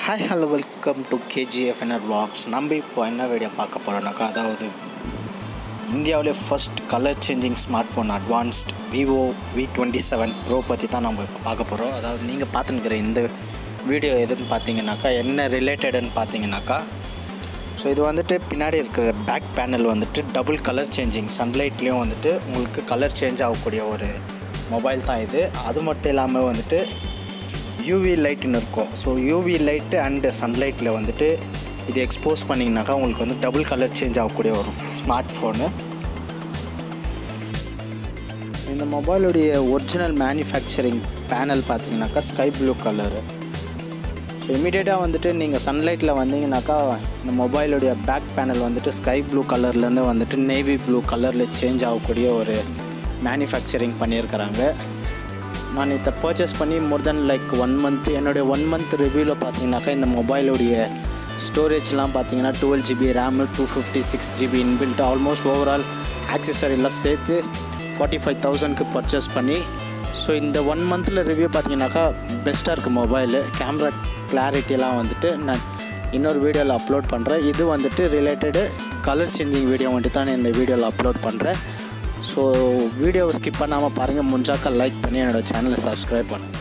hi hello welcome to KGFNR vlogs நம்ம இப்போ என்ன வீடியோ பார்க்க போகிறோம்னாக்கா அதாவது இந்தியாவிலே first colour changing smart phone advanced Vivo V twenty seven pro பற்றி தான் நம்ம இப்போ பார்க்க போகிறோம் அதாவது நீங்கள் பார்த்துன்னுக்கிற இந்த வீடியோ எதுன்னு பார்த்தீங்கன்னாக்கா என்ன ரிலேட்டடுன்னு பார்த்தீங்கன்னாக்கா ஸோ இது வந்துட்டு பின்னாடி இருக்கிற பேக் பேனல் வந்துட்டு டபுள் கலர் சேஞ்சிங் சன்லைட்லேயும் வந்துட்டு உங்களுக்கு கலர் சேஞ்ச் ஆகக்கூடிய ஒரு மொபைல் தான் இது அது மட்டும் இல்லாமல் வந்துட்டு யூவி லைட்டுன்னு இருக்கும் ஸோ யூவி லைட்டு அண்டு சன்லைட்டில் வந்துட்டு இது எக்ஸ்போஸ் பண்ணிங்கனாக்கா உங்களுக்கு வந்து டபுள் கலர் சேஞ்ச் ஆகக்கூடிய ஒரு ஸ்மார்ட் ஃபோனு இந்த மொபைலுடைய ஒரிஜினல் மேனுஃபேக்சரிங் பேனல் பார்த்தீங்கன்னாக்கா ஸ்கை ப்ளூ கலரு ஸோ இமீடியட்டாக வந்துட்டு நீங்கள் சன்லைட்டில் வந்தீங்கன்னாக்கா இந்த மொபைலுடைய பேக் பேனல் வந்துட்டு ஸ்கை ப்ளூ கலர்லேருந்து வந்துட்டு நேவி ப்ளூ கலரில் சேஞ்ச் ஆகக்கூடிய ஒரு மேனுஃபேக்சரிங் பண்ணியிருக்கிறாங்க நான் இதை பர்ச்சேஸ் பண்ணி more than like one month என்னுடைய ஒன் மந்த் ரிவ்யூவில் பார்த்தீங்கன்னாக்கா இந்த மொபைலுடைய ஸ்டோரேஜ்லாம் பார்த்தீங்கன்னா twelve GB RAM two fifty six GB inbuilt almost overall ஆக்சசரிலாம் சேர்த்து ஃபார்ட்டி ஃபைவ் தௌசண்ட்க்கு பர்ச்சேஸ் பண்ணி ஸோ இந்த ஒன் மந்தில் ரிவ்யூ பார்த்தீங்கன்னாக்கா பெஸ்ட்டாக இருக்குது மொபைலு கேமரா கிளாரிட்டிலாம் வந்துட்டு நான் இன்னொரு வீடியோவில் அப்லோட் பண்ணுறேன் இது வந்துட்டு ரிலேட்டடு கலர் சேஞ்சிங் வீடியோ வந்துட்டு தான் நான் இந்த வீடியோவில் அப்லோட் பண்ணுறேன் ஸோ வீடியோவை ஸ்கிப் பண்ணாமல் பாருங்கள் முடிஞ்சாக்கா லைக் பண்ணி என்னோடய சேனலை சப்ஸ்கிரைப் பண்ணுங்கள்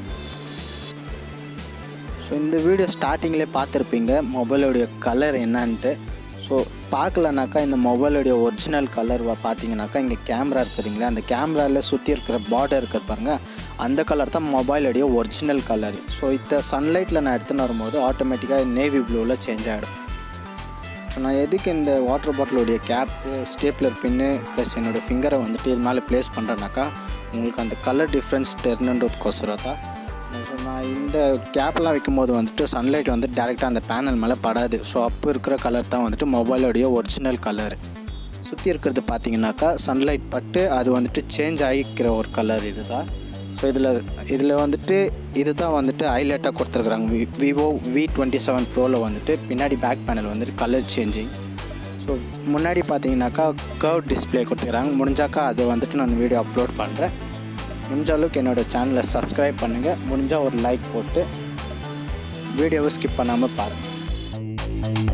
ஸோ இந்த வீடியோ ஸ்டார்டிங்லேயே பார்த்துருப்பீங்க மொபைலோடைய கலர் என்னன்ட்டு ஸோ பார்க்கலனாக்கா இந்த மொபைலோடைய ஒரிஜினல் கலர் பார்த்தீங்கன்னாக்கா இங்கே கேமரா இருக்குதுங்களா அந்த கேமராவில் சுற்றி இருக்கிற பார்டர் இருக்குது பாருங்கள் அந்த கலர் தான் மொபைலோடைய ஒரிஜினல் கலர் ஸோ இந்த சன்லைட்டில் நான் எடுத்துன்னு வரும்போது ஆட்டோமேட்டிக்காக நேவி ப்ளூவில் சேஞ்ச் ஆகிடும் ஸோ நான் எதுக்கு இந்த வாட்டர் பாட்டிலுடைய கேப்பு ஸ்டேப்லர் பின்னு ப்ளஸ் என்னோடய ஃபிங்கரை வந்துட்டு இது மேலே ப்ளேஸ் பண்ணுறேன்னாக்கா உங்களுக்கு அந்த கலர் டிஃப்ரென்ஸ் தெரிணுன்றதுக்கோசரம் தான் ஸோ நான் இந்த கேப்லாம் வைக்கும்போது வந்துட்டு சன்லைட் வந்து டேரெக்டாக அந்த பேனல் மேலே படாது ஸோ அப்போ இருக்கிற கலர் தான் வந்துட்டு மொபைலோடைய ஒரிஜினல் கலர் சுற்றி இருக்கிறது பார்த்தீங்கன்னாக்கா சன்லைட் பட்டு அது வந்துட்டு சேஞ்ச் ஆகிக்கிற ஒரு கலர் இது தான் ஸோ இதில் இதில் வந்துட்டு இது தான் வந்துட்டு ஹைலைட்டாக கொடுத்துருக்குறாங்க V Vivo V twenty seven ப்ரோவில் வந்துட்டு பின்னாடி பேக் பேனல் வந்துட்டு கலர் சேஞ்சிங் ஸோ முன்னாடி பார்த்தீங்கன்னாக்கா கர்வ் டிஸ்பிளே கொடுத்துக்கிறாங்க முடிஞ்சாக்கா அதை வந்துட்டு நான் வீடியோ அப்லோட் பண்ணுறேன் முடிஞ்ச அளவுக்கு என்னோடய சேனலை சப்ஸ்கிரைப் பண்ணுங்கள் முடிஞ்சால் ஒரு லைக் போட்டு வீடியோவை ஸ்கிப் பண்ணாமல் பாருங்கள்